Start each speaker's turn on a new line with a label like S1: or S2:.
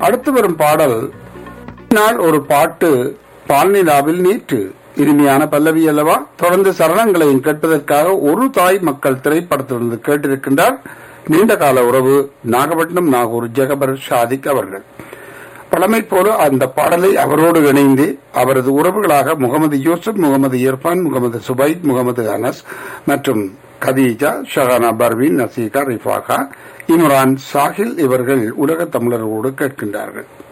S1: அடுத்து வரும் பாடல் நாள் ஒரு பாட்டு பால்நிலாவில் நேற்று இனிமையான பல்லவி அல்லவா தொடர்ந்து சரணங்களையும் கேட்பதற்காக ஒரு தாய் மக்கள் திரைப்படத்திலிருந்து கேட்டிருக்கின்றார் நீண்ட கால உறவு நாகப்பட்டினம் நாகூர் ஜெகபர் ஷாதிக் அவர்கள் பழமை போல அந்த பாடலை அவரோடு இணைந்து அவரது உறவுகளாக முகமது யூசுப் முகமது இர்ஃபான் முகமது சுபைத் முகமது அனஸ் மற்றும் கதீஜா ஷஹானா பர்வீன் நசீகா ரிஃபாகா இம்ரான் சாஹில் இவர்கள் உலக தமிழர்களோடு கேட்கின்றார்கள்